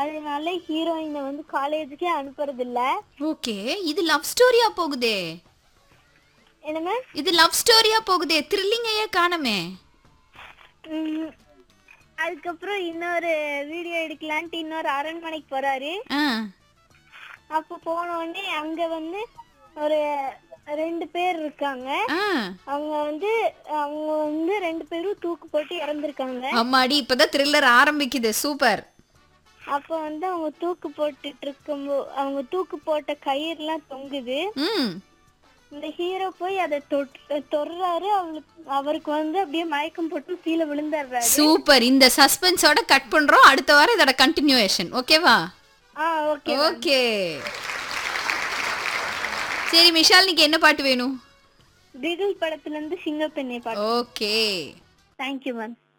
அதனால ஹீரோயினை வந்து காலேஜுக்கே அனுப்புறது இல்ல ஓகே இது லவ் ஸ்டோரியா போகுதே என்ன மேம் இது லவ் ஸ்டோரியா போகுதே த்ரில்லிங்கையே காணமே ம், அதுக்கப்புறம் இன்னொரு வீடியோ எடுக்கலான்ட்டு இன்னொரு அரண்மனைக்கு போறாரு ஆ அப்ப போன உடனே அங்க வந்து ஒரு ரெண்டு பேர் இருக்காங்க ஆ அவங்க வந்து அவங்க வந்து ரெண்டு பேரும் தூக்கு போட்டு இறந்துருக்காங்க அம்மாடி இப்பதான் த்ரில்லர் ஆரம்பிக்குது சூப்பர் அப்ப வந்து அவங்க தூக்கு போட்டுட்டு இருக்கும்போது அவங்க தூக்கு போட்ட கயிறுலாம் தொங்குது ம் இந்த ஹீரோ போய் அதை தொட்டு தொடுறாரு அவளுக்கு அவருக்கு வந்து அப்படியே மயக்கம் போட்டு கீழே விழுந்துடுறாரு சூப்பர் இந்த சஸ்பென்ஸோட கட் பண்றோம் அடுத்த வாரம் இதோட கண்டினியூவேஷன் ஓகேவா ஆ ஓகே ஓகே சரி விஷால் நீக்கு என்ன பாட்டு வேணும் பிகில் படத்துல இருந்து சிங்கப்பெண்ணை பாட்டு ஓகே தேங்க்யூ மேம்